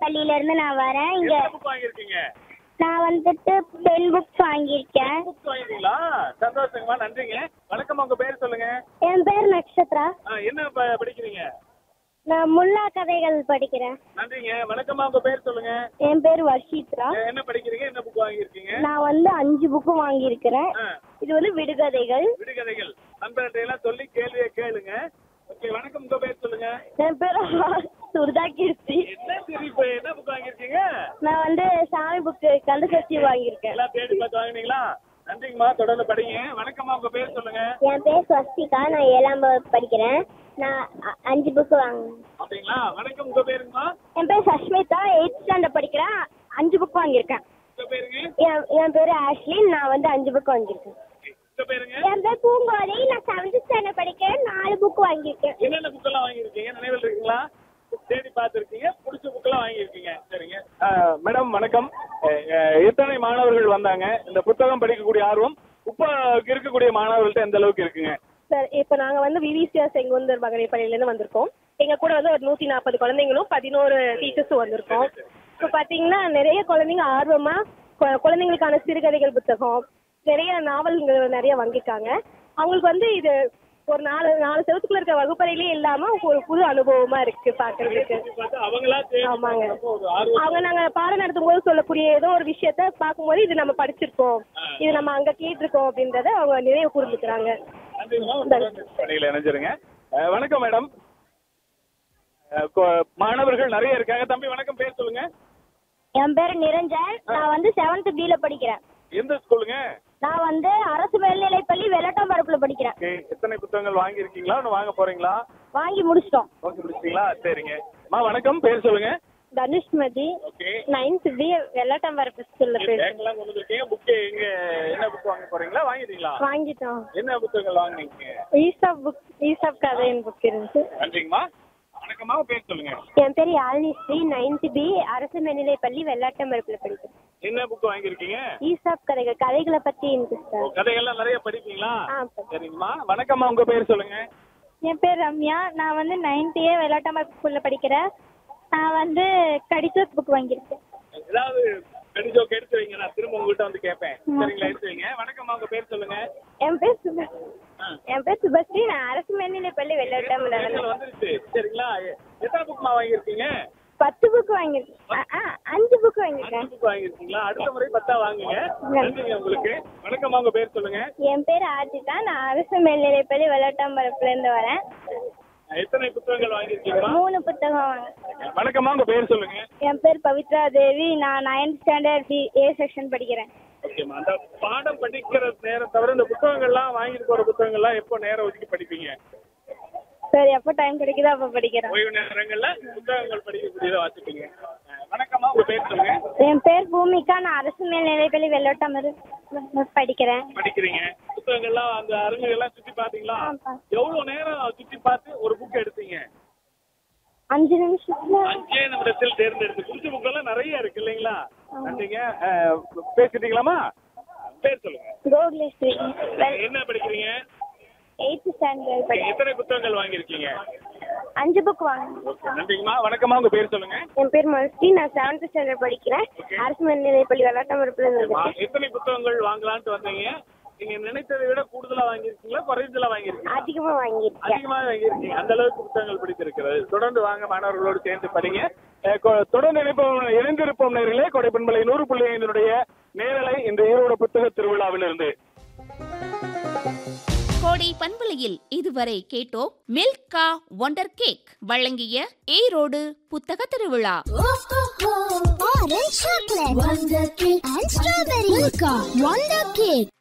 பள்ளியில இருந்து நான் வரேன் இங்க எத்தனை புக் வாங்கியிருக்கீங்க நான் வந்துட்டு பென் புக்ஸ் வாங்கியிருக்கேன் புக்ஸ் வாங்கிட்டீங்களா சந்தோஷங்கம்மா நன்றிங்க வணக்கம் உங்க பேர் சொல்லுங்க என் பேர் நக்ஷத்ரா ஆ, என்ன ப- படிக்கிறீங்க நான் முல்லா கதைகள் படிக்கிறேன் நன்றிங்க வணக்கம்மா உங்க பேர் சொல்லுங்க என் பேர் வர்ஷித்ரா ஏ, என்ன படிக்கிறீங்க என்ன புக் வாங்கியிருக்கீங்க நான் வந்து அஞ்சு புக்கு வாங்கியிருக்கிறேன் ஆ, இது வந்து விடுகதைகள் விடுகதைகள் நண்பர்கிட்ட எல்லாம் சொல்லி கேள்வியை கேளுங்க ஓகே வணக்கம் உங்க பேர் சொல்லுங்க என் பேர் சுர்தா கீர்த்தி என்ன சிரிப்பு என்ன புக் வாங்கியிருக்கீங்க நான் வந்து சாமி புக்கு கந்தசஷ்டி வாங்கியிருக்கேன் எல்லாம் தேடி பார்த்து வாங்குனீங்களா நன்றிங்கம்மா தொடர்ந்து படிங்க வணக்கம்மா உங்க பேர் சொல்லுங்க என் பேர் ஸ்வஸ்திகா நான் ஏழாம் வகுப்பு படிக்கிறேன் நான் அ- அஞ்சு புக்கு வாங்கினேன் அப்படிங்களா வணக்கம் உங்க பேருங்கம்மா என் பேர் சஷ்மிதா எயிட் ஸ்டாண்டர்ட் படிக்கிறேன் அஞ்சு புக் வாங்கியிருக்கேன் உங்க பேருங்க என் என் பேர் ஆஷ்லின் நான் வந்து அஞ்சு புக் வாங்கியிருக்கேன் உங்க பேருங்க என் பேர் பூங்கோதை நான் செவன்த் ஸ்டாண்டர்ட் படிக்கிறேன் நாலு புக் வாங்கியிருக்கேன் என்னென்ன புக்கெல்லாம் வாங்கியிருக்கீங்க நினைவில் இருக்குங்களா தேடி பார்த்துருக்கீங்க பிடிச்ச புக்கெல்லாம் வாங்கியிருக்கீங்க சரிங்க மேடம் வணக்கம் அஹ், அஹ், எத்தனை மாணவர்கள் வந்தாங்க இந்த புத்தகம் படிக்கக்கூடிய ஆர்வம் இப்போ இருக்கக்கூடிய மாணவர்கள்ட்ட எந்த அளவுக்கு இருக்குங்க சார் இப்போ நாங்கள் வந்து விவிசிஆர் செங்குந்தர் மகளிர் பள்ளியிலேருந்து வந்திருக்கோம் எங்கள் கூட வந்து ஒரு நூற்றி நாற்பது குழந்தைங்களும் பதினோரு டீச்சர்ஸும் வந்திருக்கோம் இப்போ பார்த்தீங்கன்னா நிறைய குழந்தைங்க ஆர்வமாக குழந்தைங்களுக்கான சிறுகதைகள் புத்தகம் நிறைய நாவல்கள் நிறைய வாங்கியிருக்காங்க அவங்களுக்கு வந்து இது ஒரு நாலு நாலு செவத்துக்குள்ள இருக்க வகுப்பறையிலே இல்லாமல் ஒரு புது அனுபவமாக இருக்குது பார்க்கறதுக்கு பார்த்து அவங்களா தேடி ஆமாங்க. பார்த்தப்போ ஒரு ஆர்வம் அவங்க நாங்கள் பாடம் நடத்தும் போது சொல்லக்கூடிய ஏதோ ஒரு விஷயத்த பார்க்கும்போது இது நம்ம படிச்சிருக்கோம் இது நம்ம அங்கே கேட்டிருக்கோம் அப்படின்றத அவங்க நினைவு கூர்ந்துக்கிறாங்க நன்றிங்கம்மா. தொடர்ந்து பணியில் இணைஞ்சிருங்க அஹ், வணக்கம் மேடம் அஹ், கொ- மாணவர்கள் நிறைய இருக்காங்க தம்பி வணக்கம் பேர் சொல்லுங்க என் பேர் நிரஞ்சன் நான் வந்து செவன்த் பில படிக்கிறேன் எந்த ஸ்கூலுங்க நான் வந்து அரசு மேல்நிலைப்பள்ளி வெள்ளட்டாம்பரப்புல படிக்கிறேன் ஓகே எத்தனை புத்தகங்கள் வாங்கியிருக்கீங்களா இன்னும் வாங்க போறீங்களா வாங்கி முடிச்சிட்டோம் ஓகே முடிச்சிங்களா சரிங்க அம்மா வணக்கம் பேர் சொல்லுங்க Dhanushmathi okay ninth B Vellattamparappu ஸ்கூல்ல பேசுறேன் பேங்க்லாம் கொண்டு வந்திருக்கீங்க புக்கு எங்க என்ன புக் வாங்க போறீங்களா வாங்கிட்டீங்களா வாங்கிட்டோம் என்ன புத்தகங்கள் வாங்குனீங்க ஈசாப் புக் ஈசாப் கதையின் புக் இருந்துச்சு நன்றிங்கம்மா வணக்கம்மா உங்க பேர் சொல்லுங்க என் பேர் யாழினி ஸ்ரீ நைன்த் பி அரசு மேல்நிலைப்பள்ளி வெள்ளாட்டம்பரப்புல படிக்கிறேன் என்ன புக் வாங்கியிருக்கீங்க ஈசாப் கதைகள் கதைகளை பத்தி இன்ட்ரெஸ்ட் ஓ, கதைகள்லாம் நிறைய படிப்பீங்களா ஆ, சரிங்கம்மா வணக்கம்மா உங்க பேர் சொல்லுங்க என் பேர் ரம்யா நான் வந்து நைன்த் ஏ வெள்ளாட்டம்பரப்பு ஸ்கூல்ல படிக்கிறேன் நான் வந்து கடித புக் வாங்கியிருக்கேன் ஏதாவது கடிஜோக் எடுத்து வைங்க நான் திரும்ப உங்ககிட்ட வந்து கேட்பேன் சரிங்களா எடுத்து வைங்க வணக்கம்மா உங்க பேர் சொல்லுங்க என் பேர் சுப ஆ. என் பேர் சுபஸ்ரீ நான் அரசு மேல்நிலைப்பள்ளி வெள்ளாட்டம்பரம் பேர்கள் வந்துருச்சு சரிங்களா எ- எத்தனை புக்மா வாங்கியிருக்கீங்க பத்து புக் வாங்கியிருக்கேன் ஆ, ஆ, அஞ்சு புக் வாங்கியிருக்கேன் அஞ்சு புக் வாங்கியிருக்கீங்களா அடுத்த முறை பத்தா வாங்குங்க நன்றிங்க உங்களுக்கு வணக்கம்மா உங்க பேர் சொல்லுங்க என் பேர் ஆர்ஜிதா நான் அரசு மேல்நிலைப்பள்ளி வெள்ளாட்டம்பரப்புல இருந்து வரேன் எத்தனை புத்தகங்கள் வாங்கியிருக்கீங்கம்மா மூணு புத்தகம் வாங்க வணக்கம்மா உங்க பேர் சொல்லுங்க என் பேர் பவித்ரா தேவி நான் ninth standard B A section படிக்கிறேன் ஓகேம்மா அந்த பாடம் படிக்கிற நேரம் தவிர இந்த புத்தகங்கள்லாம் வாங்கிட்டு போற புத்தகங்கள்லாம் எப்போ நேரம் ஒதுக்கி படிப்பீங்க சரி எப்போ டைம் கிடைக்குதோ அப்போ படிக்கிறேன் ஓய்வு நேரங்கள்ல புத்தகங்கள் படிக்கக்கூடியதை வாசிப்பீங்க அஹ் வணக்கம்மா உங்க பேர் சொல்லுங்க என் பேர் பூமிகா நான் அரசு மேல்நிலைப்பள்ளி வெள்ளோட்டம்பரம் படிக்கிறேன் படிக்கிறீங்க புத்தகங்கள்லாம் அந்த அரங்குகள்லாம் சுத்தி பாத்தீங்களா ஆமா. எவ்வளவு நேரம் சுத்தி பார்த்து ஒரு புக் எடுத்தீங்க அஞ்சு நிமிஷத்துல அஞ்சே நிமிடத்தில் தேர்ந்தெடுத்து புடிச்ச புக்கெல்லாம் நிறைய இருக்கு இல்லைங்களா நன்றிங்க அஹ் பேசிட்டீங்களாமா பேர் சொல்லுங்க கோகுலேஸ்வரி என்ன படிக்கிறீங்க எயித்து ஸ்டாண்டர்ட் படி எத்தனை புத்தகங்கள் வாங்கியிருக்கீங்க அஞ்சு புக் வாங்க ஓகே நன்றிங்கம்மா வணக்கம்மா உங்க பேர் சொல்லுங்க என் பேர் மல்ஸ்ரீ நான் செவன்த் ஸ்டாண்டர்ட் படிக்கிறேன் அரசு மேல்நிலைப்பள்ளி வெள்ளாட்டம்பரப்புல இருந்து வா- இருக்கேன். எத்தனை புத்தகங்கள் வாங்கலாம்னு வந்தீங்க நீங்க நினைத்ததை விட கூடுதலா வாங்கியிருக்கீங்களா குறைந்தலா வாங்கியிருக்கீங்களா அதிகமா வாங்கியிருக்கேன் அதிகமா வாங்கியிருக்கீங்க அந்த அளவுக்கு புத்தகங்கள் பிடித்திருக்கிறது தொடர்ந்து வாங்க மாணவர்களோடு சேர்ந்து படிங்க அஹ் கொ- தொடர்ந்து இணைப்போம் இணைந்திருப்போம் நேர்களே கொடைப்பண்பலை நூறு புள்ளி ஐந்தினுடைய நேரலை இந்த ஈரோடு புத்தக திருவிழாவிலிருந்து கோடை பண்பலையில் இதுவரை கேட்டோம் மில்கா ஒண்டர் கேக் வழங்கிய ஈரோடு புத்தக திருவிழா Orange chocolate, Wonder Cake, and Strawberry Milka, Wonder Cake.